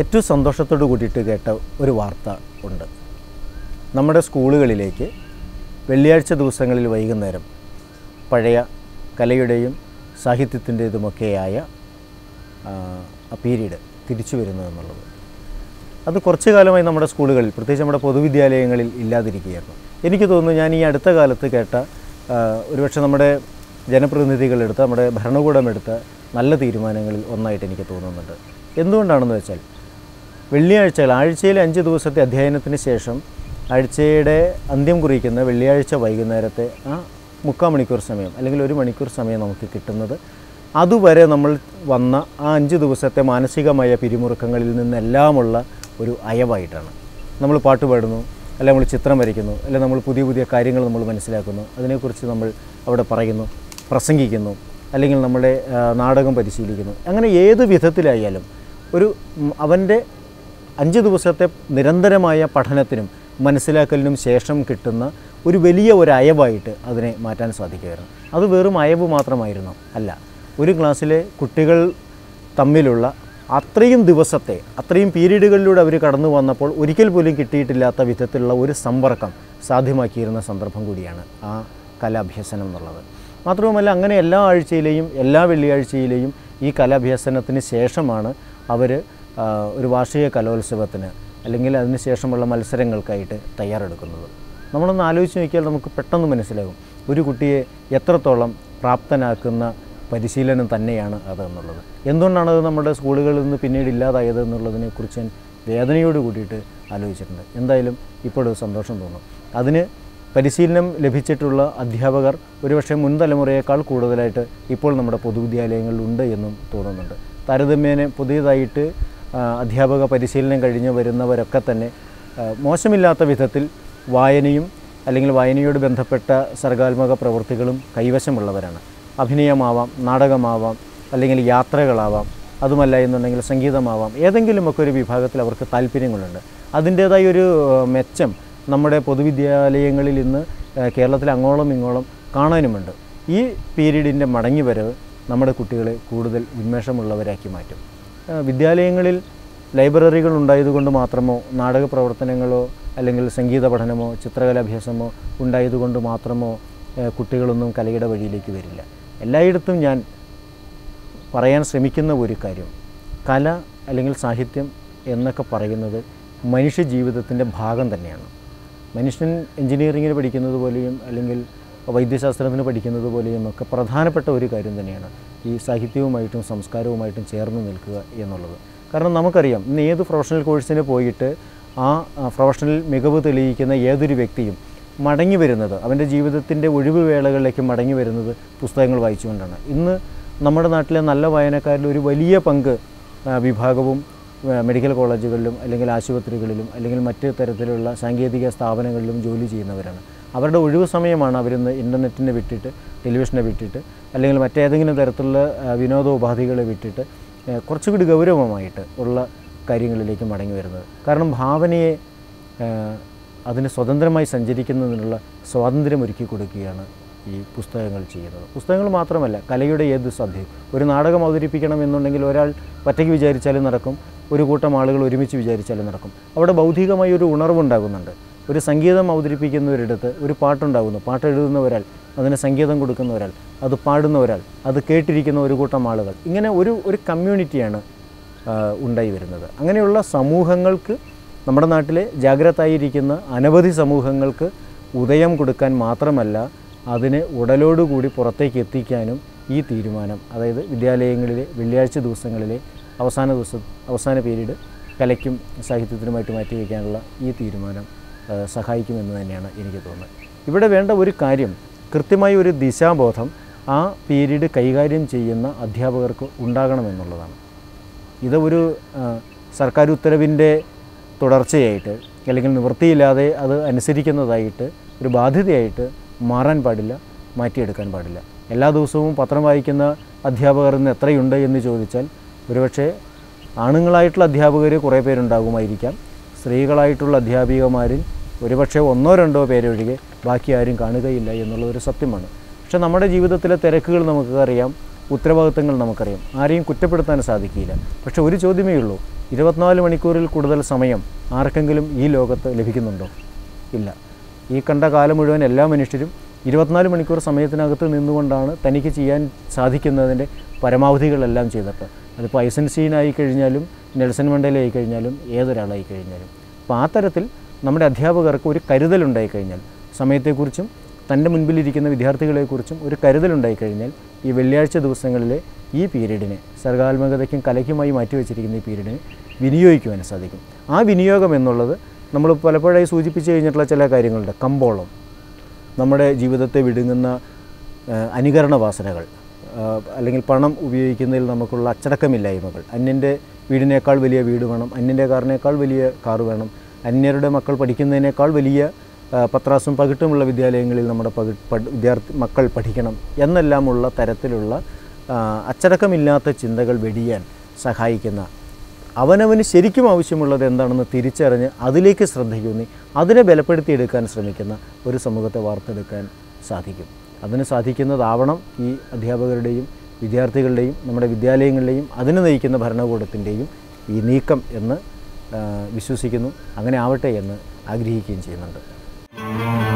ഏറ്റവും സന്തോഷത്തോട് കൂടിയിട്ട് കേട്ട ഒരു വാർത്ത ഉണ്ട് നമ്മുടെ സ്കൂളുകളിലേക്ക് വെള്ളിയാഴ്ച ദിവസങ്ങളിൽ വൈകുന്നേരം പഴയ കലയുടെയും സാഹിത്യത്തിൻ്റേതുമൊക്കെയായ ആ പീരീഡ് തിരിച്ചു വരുന്നു എന്നുള്ളത് അത് കുറച്ചു കാലമായി നമ്മുടെ സ്കൂളുകളിൽ പ്രത്യേകിച്ച് നമ്മുടെ പൊതുവിദ്യാലയങ്ങളിൽ ഇല്ലാതിരിക്കുകയായിരുന്നു എനിക്ക് തോന്നുന്നു ഞാൻ ഈ അടുത്ത കാലത്ത് കേട്ട ആ, ഒരുപക്ഷെ നമ്മുടെ ജനപ്രതിനിധികളെടുത്ത നമ്മുടെ ഭരണകൂടം എടുത്ത നല്ല തീരുമാനങ്ങളിൽ ഒന്നായിട്ട് എനിക്ക് തോന്നുന്നുണ്ട് എന്തുകൊണ്ടാണെന്ന് വെച്ചാൽ വെള്ളിയാഴ്ചകൾ ആഴ്ചയിലെ അഞ്ച് ദിവസത്തെ അധ്യയനത്തിന് ശേഷം ആഴ്ചയുടെ അന്ത്യം കുറിക്കുന്ന വെള്ളിയാഴ്ച വൈകുന്നേരത്തെ ആ മുക്കാൽ മണിക്കൂർ സമയം അല്ലെങ്കിൽ ഒരു മണിക്കൂർ സമയം നമുക്ക് കിട്ടുന്നത് അതുവരെ നമ്മൾ വന്ന ആ അഞ്ച് ദിവസത്തെ മാനസികമായ പിരിമുറുക്കങ്ങളിൽ നിന്നെല്ലാമുള്ള ഒരു അയവായിട്ടാണ് നമ്മൾ പാട്ട് പാടുന്നു അല്ലെങ്കിൽ നമ്മൾ ചിത്രം വരയ്ക്കുന്നു അല്ലെങ്കിൽ നമ്മൾ പുതിയ പുതിയ കാര്യങ്ങൾ നമ്മൾ മനസ്സിലാക്കുന്നു അതിനെക്കുറിച്ച് നമ്മൾ അവിടെ പറയുന്നു പ്രസംഗിക്കുന്നു അല്ലെങ്കിൽ നമ്മുടെ ആ, നാടകം പരിശീലിക്കുന്നു അങ്ങനെ ഏത് വിധത്തിലായാലും ഒരു ഉം, അവൻ്റെ അഞ്ച് ദിവസത്തെ നിരന്തരമായ പഠനത്തിനും മനസ്സിലാക്കലിനും ശേഷം കിട്ടുന്ന ഒരു വലിയ ഒരു അയവായിട്ട് അതിനെ മാറ്റാൻ സാധിക്കുമായിരുന്നു അത് വെറും അയവ് മാത്രമായിരുന്നു അല്ല ഒരു ക്ലാസ്സിലെ കുട്ടികൾ തമ്മിലുള്ള അത്രയും ദിവസത്തെ അത്രയും പീരീഡുകളിലൂടെ അവർ കടന്നു വന്നപ്പോൾ ഒരിക്കൽ പോലും കിട്ടിയിട്ടില്ലാത്ത വിധത്തിലുള്ള ഒരു സമ്പർക്കം സാധ്യമാക്കിയിരുന്ന സന്ദർഭം കൂടിയാണ് ആ കലാഭ്യസനം എന്നുള്ളത് മാത്രവുമല്ല അങ്ങനെ എല്ലാ ആഴ്ചയിലെയും എല്ലാ വെള്ളിയാഴ്ചയിലെയും ഈ കലാഭ്യസനത്തിന് ശേഷമാണ് അവർ ഒരു വാർഷിക കലോത്സവത്തിന് അല്ലെങ്കിൽ അതിന് ശേഷമുള്ള മത്സരങ്ങൾക്കായിട്ട് തയ്യാറെടുക്കുന്നത് നമ്മളൊന്ന് ആലോചിച്ച് നോക്കിയാൽ നമുക്ക് പെട്ടെന്ന് മനസ്സിലാകും ഒരു കുട്ടിയെ എത്രത്തോളം പ്രാപ്തനാക്കുന്ന പരിശീലനം തന്നെയാണ് അത് എന്നുള്ളത് എന്തുകൊണ്ടാണ് അത് നമ്മുടെ സ്കൂളുകളിൽ നിന്ന് പിന്നീട് ഇല്ലാതായത് എന്നുള്ളതിനെക്കുറിച്ച് ഞാൻ വേദനയോട് കൂടിയിട്ട് ആലോചിച്ചിട്ടുണ്ട് എന്തായാലും ഇപ്പോഴൊരു സന്തോഷം തോന്നും അതിന് പരിശീലനം ലഭിച്ചിട്ടുള്ള അധ്യാപകർ ഒരുപക്ഷെ മുൻ തലമുറയേക്കാൾ കൂടുതലായിട്ട് ഇപ്പോൾ നമ്മുടെ പൊതുവിദ്യാലയങ്ങളിലുണ്ട് എന്നും തോന്നുന്നുണ്ട് താരതമ്യേന പുതിയതായിട്ട് ആ, അധ്യാപക പരിശീലനം കഴിഞ്ഞ് വരുന്നവരൊക്കെ തന്നെ ആ, മോശമില്ലാത്ത വിധത്തിൽ വായനയും അല്ലെങ്കിൽ വായനയോട് ബന്ധപ്പെട്ട സർഗാത്മക പ്രവൃത്തികളും കൈവശമുള്ളവരാണ് അഭിനയമാവാം നാടകമാവാം അല്ലെങ്കിൽ യാത്രകളാവാം അതുമല്ല എന്നുണ്ടെങ്കിൽ സംഗീതമാവാം ഏതെങ്കിലുമൊക്കെ ഒരു വിഭാഗത്തിൽ അവർക്ക് താല്പര്യങ്ങളുണ്ട് അതിൻ്റേതായ ഒരു ആ, മെച്ചം നമ്മുടെ പൊതുവിദ്യാലയങ്ങളിൽ ഇന്ന് ആ, കേരളത്തിൽ അങ്ങോളം ഇങ്ങോളം കാണാനുമുണ്ട് ഈ പീരീഡിൻ്റെ മടങ്ങിവരവ് നമ്മുടെ കുട്ടികളെ കൂടുതൽ ഉന്മേഷമുള്ളവരാക്കി മാറ്റും ആ, വിദ്യാലയങ്ങളിൽ ലൈബ്രറികൾ ഉണ്ടായതുകൊണ്ട് മാത്രമോ നാടക പ്രവർത്തനങ്ങളോ അല്ലെങ്കിൽ സംഗീത പഠനമോ ചിത്രകലാഭ്യാസമോ ഉണ്ടായതുകൊണ്ട് മാത്രമോ ആ, കുട്ടികളൊന്നും കലയുടെ വഴിയിലേക്ക് വരില്ല എല്ലായിടത്തും ഞാൻ പറയാൻ ശ്രമിക്കുന്ന ഒരു കാര്യം കല അല്ലെങ്കിൽ സാഹിത്യം എന്നൊക്കെ പറയുന്നത് മനുഷ്യ ജീവിതത്തിൻ്റെ ഭാഗം തന്നെയാണ് മനുഷ്യൻ എഞ്ചിനീയറിങ്ങിന് പഠിക്കുന്നത് പോലെയും അല്ലെങ്കിൽ വൈദ്യശാസ്ത്രത്തിന് പഠിക്കുന്നത് പോലെയും ഒക്കെ പ്രധാനപ്പെട്ട ഒരു കാര്യം തന്നെയാണ് ഈ സാഹിത്യവുമായിട്ടും സംസ്കാരവുമായിട്ടും ചേർന്ന് നിൽക്കുക എന്നുള്ളത് കാരണം നമുക്കറിയാം ഇന്ന് ഏത് പ്രൊഫഷണൽ കോഴ്സിന് പോയിട്ട് ആ ആ, പ്രൊഫഷണൽ മികവ് തെളിയിക്കുന്ന ഏതൊരു വ്യക്തിയും മടങ്ങി വരുന്നത് അവൻ്റെ ജീവിതത്തിൻ്റെ ഒഴിവ് വേളകളിലേക്ക് മടങ്ങി വരുന്നത് പുസ്തകങ്ങൾ വായിച്ചുകൊണ്ടാണ് ഇന്ന് നമ്മുടെ നാട്ടിലെ നല്ല വായനക്കാരിൽ ഒരു വലിയ പങ്ക് ആ, വിഭാഗവും ആ, മെഡിക്കൽ കോളേജുകളിലും അല്ലെങ്കിൽ ആശുപത്രികളിലും അല്ലെങ്കിൽ മറ്റ് തരത്തിലുള്ള സാങ്കേതിക സ്ഥാപനങ്ങളിലും ജോലി ചെയ്യുന്നവരാണ് അവരുടെ ഒഴിവ് സമയമാണ് അവരിന്ന് ഇൻ്റർനെറ്റിനെ വിട്ടിട്ട് ടെലിവിഷനെ വിട്ടിട്ട് അല്ലെങ്കിൽ മറ്റേതെങ്കിലും തരത്തിലുള്ള ആ, വിനോദോപാധികളെ വിട്ടിട്ട് ആ, കുറച്ചുകൂടി ഗൗരവമായിട്ട് ഉള്ള കാര്യങ്ങളിലേക്ക് മടങ്ങി വരുന്നത് കാരണം ഭാവനയെ ആ, അതിന് സ്വതന്ത്രമായി സഞ്ചരിക്കുന്നതിനുള്ള സ്വാതന്ത്ര്യം ഒരുക്കി കൊടുക്കുകയാണ് ഈ പുസ്തകങ്ങൾ ചെയ്യുന്നത് പുസ്തകങ്ങൾ മാത്രമല്ല കലയുടെ ഏത് സാധ്യത ഒരു നാടകം അവതരിപ്പിക്കണം എന്നുണ്ടെങ്കിൽ ഒരാൾ ഒറ്റയ്ക്ക് വിചാരിച്ചാലും നടക്കും ഒരു കൂട്ടം ആളുകൾ ഒരുമിച്ച് വിചാരിച്ചാലും നടക്കും അവിടെ ബൗദ്ധികമായി ഒരു ഉണർവുണ്ടാകുന്നുണ്ട് ഒരു സംഗീതം അവതരിപ്പിക്കുന്നവരിടത്ത് ഒരു പാട്ടുണ്ടാകുന്നു പാട്ട് എഴുതുന്ന ഒരാൾ അതിന് സംഗീതം കൊടുക്കുന്ന ഒരാൾ അത് പാടുന്ന ഒരാൾ അത് കേട്ടിരിക്കുന്ന ഒരു കൂട്ടം ആളുകൾ ഇങ്ങനെ ഒരു ഒരു കമ്മ്യൂണിറ്റിയാണ് ആ, ഉണ്ടായി വരുന്നത് അങ്ങനെയുള്ള സമൂഹങ്ങൾക്ക് നമ്മുടെ നാട്ടിലെ ജാഗ്രതായിരിക്കുന്ന അനവധി സമൂഹങ്ങൾക്ക് ഉദയം കൊടുക്കാൻ മാത്രമല്ല അതിനെ ഉടലോടുകൂടി പുറത്തേക്ക് എത്തിക്കാനും ഈ തീരുമാനം അതായത് വിദ്യാലയങ്ങളിലെ വെള്ളിയാഴ്ച ദിവസങ്ങളിലെ അവസാന ദിവസം അവസാന പീരീഡ് കലയ്ക്കും സാഹിത്യത്തിനുമായിട്ട് മാറ്റി വയ്ക്കാനുള്ള ഈ തീരുമാനം ആ, സഹായിക്കുമെന്ന് തന്നെയാണ് എനിക്ക് തോന്നുന്നത് ഇവിടെ വേണ്ട ഒരു കാര്യം കൃത്യമായ ഒരു ദിശാബോധം ആ പീരീഡ് കൈകാര്യം ചെയ്യുന്ന അധ്യാപകർക്ക് ഉണ്ടാകണമെന്നുള്ളതാണ് ഇത് ഒരു ആ, സർക്കാർ ഉത്തരവിൻ്റെ തുടർച്ചയായിട്ട് അല്ലെങ്കിൽ നിവൃത്തിയില്ലാതെ അത് അനുസരിക്കുന്നതായിട്ട് ഒരു ബാധ്യതയായിട്ട് മാറാൻ പാടില്ല മാറ്റിയെടുക്കാൻ പാടില്ല എല്ലാ ദിവസവും പത്രം വായിക്കുന്ന അധ്യാപകർ ഇന്ന് എത്രയുണ്ട് എന്ന് ചോദിച്ചാൽ ഒരുപക്ഷെ ആണുങ്ങളായിട്ടുള്ള അധ്യാപകർ കുറേ പേരുണ്ടാകുമായിരിക്കാം സ്ത്രീകളായിട്ടുള്ള അധ്യാപികമാരിൽ ഒരുപക്ഷെ ഒന്നോ രണ്ടോ പേരൊഴികെ ബാക്കി ആരും കാണുകയില്ല എന്നുള്ളതൊരു സത്യമാണ് പക്ഷെ നമ്മുടെ ജീവിതത്തിലെ തിരക്കുകൾ നമുക്കറിയാം ഉത്തരവാദിത്തങ്ങൾ നമുക്കറിയാം ആരെയും കുറ്റപ്പെടുത്താൻ സാധിക്കില്ല പക്ഷെ ഒരു ചോദ്യമേ ഉള്ളൂ ഇരുപത്തിനാല് മണിക്കൂറിൽ കൂടുതൽ സമയം ആർക്കെങ്കിലും ഈ ലോകത്ത് ലഭിക്കുന്നുണ്ടോ ഇല്ല ഈ കണ്ട കാലം മുഴുവൻ എല്ലാ മനുഷ്യരും ഇരുപത്തിനാല് മണിക്കൂർ സമയത്തിനകത്ത് നിന്നുകൊണ്ടാണ് തനിക്ക് ചെയ്യാൻ സാധിക്കുന്നതിൻ്റെ പരമാവധികളെല്ലാം ചെയ്തിട്ട് അതിപ്പോൾ ഐസൻസീനായി കഴിഞ്ഞാലും നെൽസൺ മണ്ടേല ആയി കഴിഞ്ഞാലും ഏതൊരാളായി കഴിഞ്ഞാലും അപ്പോൾ ആ തരത്തിൽ നമ്മുടെ അധ്യാപകർക്ക് ഒരു കരുതലുണ്ടായി കഴിഞ്ഞാൽ സമയത്തെക്കുറിച്ചും തൻ്റെ മുൻപിലിരിക്കുന്ന വിദ്യാർത്ഥികളെക്കുറിച്ചും ഒരു കരുതലുണ്ടായി കഴിഞ്ഞാൽ ഈ വെള്ളിയാഴ്ച ദിവസങ്ങളിലെ ഈ പീരീഡിനെ സർഗാത്മകതയ്ക്കും കലയ്ക്കുമായി മാറ്റിവെച്ചിരിക്കുന്ന ഈ പീരീഡിനെ വിനിയോഗിക്കുവാൻ സാധിക്കും ആ വിനിയോഗം എന്നുള്ളത് നമ്മൾ പലപ്പോഴായി സൂചിപ്പിച്ച് കഴിഞ്ഞിട്ടുള്ള ചില കാര്യങ്ങളുണ്ട് കമ്പോളം നമ്മുടെ ജീവിതത്തെ വിടുങ്ങുന്ന ആ, അനുകരണ വാസനകൾ ആ, അല്ലെങ്കിൽ പണം ഉപയോഗിക്കുന്നതിൽ നമുക്കുള്ള അച്ചടക്കമില്ലായ്മകൾ അന്യൻ്റെ വീടിനേക്കാൾ വലിയ വീട് വേണം അന്യൻ്റെ കാറിനേക്കാൾ വലിയ കാറ് വേണം അന്യരുടെ മക്കൾ പഠിക്കുന്നതിനേക്കാൾ വലിയ ആ, പത്രാസും പകിട്ടുമുള്ള വിദ്യാലയങ്ങളിൽ നമ്മുടെ പകി പഠ- വിദ്യാർത്ഥി മക്കൾ പഠിക്കണം എന്നെല്ലാമുള്ള തരത്തിലുള്ള ആ, അച്ചടക്കമില്ലാത്ത ചിന്തകൾ വെടിയാൻ സഹായിക്കുന്ന അവനവന് ശരിക്കും ആവശ്യമുള്ളത് എന്താണെന്ന് തിരിച്ചറിഞ്ഞ് അതിലേക്ക് ശ്രദ്ധിക്കുന്നി അതിനെ ബലപ്പെടുത്തിയെടുക്കാൻ ശ്രമിക്കുന്ന ഒരു സമൂഹത്തെ വാർത്തെടുക്കാൻ സാധിക്കും അതിന് സാധിക്കുന്നതാവണം ഈ അധ്യാപകരുടെയും വിദ്യാർത്ഥികളുടെയും നമ്മുടെ വിദ്യാലയങ്ങളുടെയും അതിന് നയിക്കുന്ന ഭരണകൂടത്തിൻ്റെയും ഈ നീക്കം എന്ന് ആ, വിശ്വസിക്കുന്നു അങ്ങനെ ആവട്ടെ എന്ന് ആഗ്രഹിക്കുകയും ചെയ്യുന്നുണ്ട്